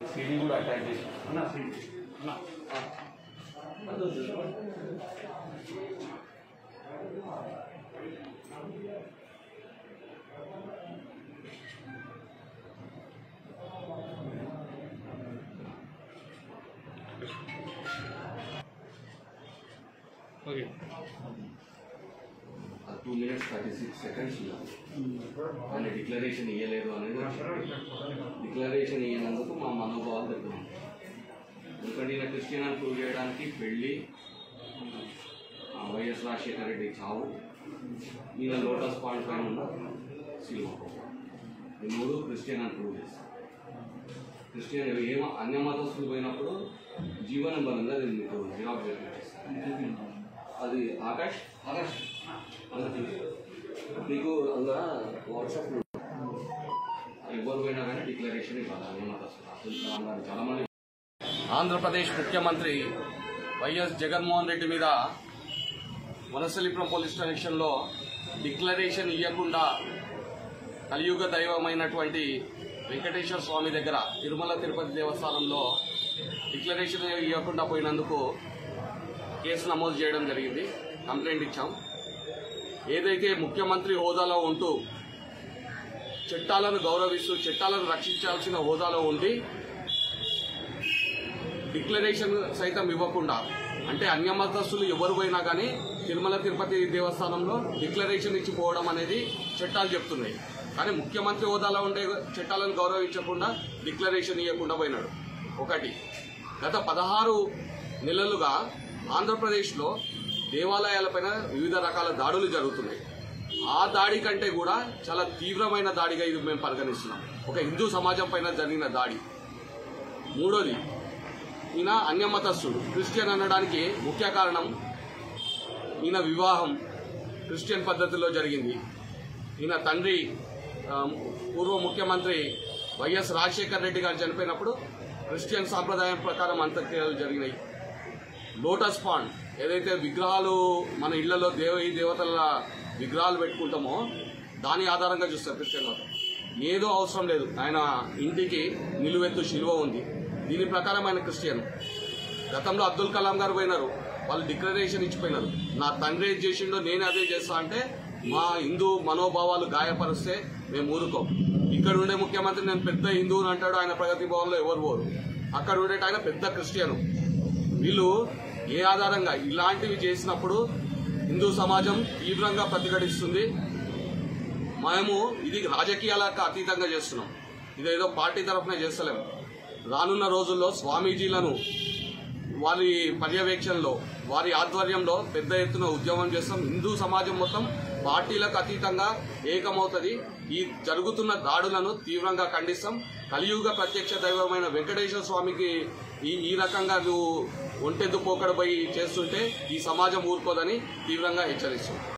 CD కూడా attach చేసి అన్న సీన్ అన్న okay two minutes thirty six seconds ఆయన డిక్లరేషన్ ఇవ్వలేదు అనేది డిక్లరేషన్ ఇవ్వనందుకు మా మనోభావాలు దెబ్బతిన్నాం ఎందుకంటే ఈయన క్రిస్టియన్ అని ప్రూవ్ చేయడానికి పెళ్ళి ఆ, వైఎస్ రాజశేఖర రెడ్డి చావు ఈయన లోటస్ పాయింట్ పైన ఉన్న సిల్వ ఈ మూడు క్రిస్టియన్ అని ప్రూవ్ చేస్తారు క్రిస్టియన్ ఏమో అన్య మతస్థులు పోయినప్పుడు జీవో నెంబర్ ఉంది అది మీకు జిరాక్స్ చేస్తాను అది ఆకాష్ ఆకాష్ అది మీకు అందులో వాట్సాప్ ఎవరు పోయినా కానీ డిక్లరేషన్ ఇవ్వాలి అన్య మతస్థులు అసలు చాలా మంది ఆంధ్రప్రదేశ్ ముఖ్యమంత్రి వైఎస్ జగన్మోహన్ రెడ్డి మీద వనసలిపురం పోలీస్ స్టేషన్లో డిక్లరేషన్ ఇవ్వకుండా కలియుగ దైవమైనటువంటి వెంకటేశ్వర స్వామి దగ్గర తిరుమల తిరుపతి దేవస్థానంలో డిక్లరేషన్ ఇవ్వకుండా పోయినందుకు కేసు నమోదు చేయడం జరిగింది కంప్లైంట్ ఇచ్చాం ఏదైతే ముఖ్యమంత్రి హోదాలో ఉంటూ చట్టాలను గౌరవిస్తూ చట్టాలను రక్షించాల్సిన హోదాలో ఉండి డిక్లరేషన్ సైతం ఇవ్వకుండా అంటే అన్యమతస్తులు ఎవరు పోయినా కానీ తిరుమల తిరుపతి దేవస్థానంలో డిక్లరేషన్ ఇచ్చిపోవడం అనేది చట్టాలు చెప్తున్నాయి కానీ ముఖ్యమంత్రి హోదాలో ఉండే చట్టాలను గౌరవించకుండా డిక్లరేషన్ ఇవ్వకుండా పోయినాడు ఒకటి గత పదహారు నెలలుగా ఆంధ్రప్రదేశ్లో దేవాలయాలపైన వివిధ రకాల దాడులు జరుగుతున్నాయి ఆ దాడి కంటే కూడా చాలా తీవ్రమైన దాడిగా ఇది మేము పరిగణిస్తున్నాం ఒక హిందూ సమాజం పైన జరిగిన దాడి మూడోది ఈయన అన్యమతస్థుడు క్రిస్టియన్ అనడానికి ముఖ్య కారణం ఈయన వివాహం క్రిస్టియన్ పద్ధతిలో జరిగింది ఈయన తండ్రి ఆ, పూర్వ ముఖ్యమంత్రి వైఎస్ రాజశేఖర్ రెడ్డి గారు చనిపోయినప్పుడు క్రిస్టియన్ సాంప్రదాయం ప్రకారం అంత్యక్రియలు జరిగినాయి లోటస్ పాండ్ ఏదైతే విగ్రహాలు మన ఇళ్లలో దేవ ఈ దేవతల విగ్రహాలు పెట్టుకుంటామో దాని ఆధారంగా చూస్తారు క్రిస్టియన్ మతం ఏదో అవసరం లేదు ఆయన ఇంటికి నిలువెత్తు శిలువ ఉంది దీని ప్రకారం ఆయన క్రిస్టియన్ గతంలో అబ్దుల్ కలాం గారు పోయినారు వాళ్ళు డిక్లరేషన్ ఇచ్చిపోయినారు నా తండ్రి ఏది చేసిండో నేను అదే చేస్తా అంటే మా హిందూ మనోభావాలు గాయపరిస్తే మేము ఊరుకోం ఇక్కడ ఉండే ముఖ్యమంత్రి నేను పెద్ద హిందువుని అంటాడు ఆయన ప్రగతి భవన్లో ఎవరు పోరు అక్కడ ఉండేట ఆయన పెద్ద క్రిస్టియన్ వీళ్ళు ఏ ఆధారంగా ఇలాంటివి చేసినప్పుడు హిందూ సమాజం తీవ్రంగా ప్రతిఘటిస్తుంది మేము ఇది రాజకీయాలకు అతీతంగా చేస్తున్నాం ఇదేదో పార్టీ తరఫున చేస్తలేము రానున్న రోజుల్లో స్వామీజీలను వారి పర్యవేక్షణలో వారి ఆధ్వర్యంలో పెద్ద ఎత్తున ఉద్యమం చేస్తాం హిందూ సమాజం మొత్తం పార్టీలకు అతీతంగా ఏకమవుతుంది ఈ జరుగుతున్న దాడులను తీవ్రంగా ఖండిస్తాం కలియుగ ప్రత్యక్ష దైవమైన వెంకటేశ్వర స్వామికి ఈ ఈ రకంగా నువ్వు ఒంటెద్దు పోకడపోయి చేస్తుంటే ఈ సమాజం ఊరుకోదని తీవ్రంగా హెచ్చరిస్తుంది